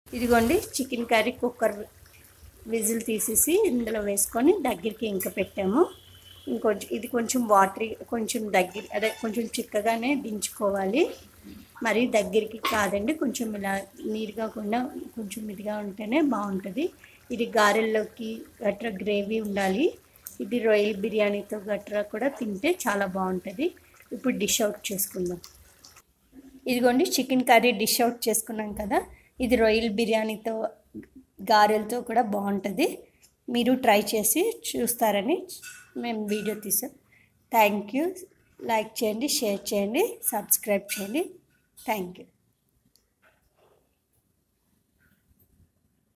ఇదిగోండి chicken curry cooker whistle తీసేసి ఇందులో వేసుకొని దగ్గరికి ఇంక పెట్టాము ఇంకొంచెం ఇది కొంచెం వాటరీ కొంచెం దగ్గర అదే కొంచెం చిక్కగానే దించుకోవాలి మరి దగ్గరికి కాదండి కొంచెం ఇలా నీరుగా కాకుండా కొంచెం ఇదిగా ఉంటేనే బాగుంటుంది ఇది గారెల్లోకి గట్రా గ్రేవీ ఉండాలి ఇది రొయ్యల్ బిర్యానీతో గట్రా కూడా తింటే చాలా బాగుంటుంది ఇప్పుడు డిష్ అవుట్ చేసుకుందాం ఇదిగోండి చికెన్ కర్రీ డిష్ అవుట్ చేసుకున్నాం కదా ఇది రొయ్యల్ బిర్యానీతో గారెలతో కూడా బాగుంటుంది మీరు ట్రై చేసి చూస్తారని మేము వీడియో తీసాం థ్యాంక్ యూ లైక్ చేయండి షేర్ చేయండి సబ్స్క్రైబ్ చేయండి థ్యాంక్ యూ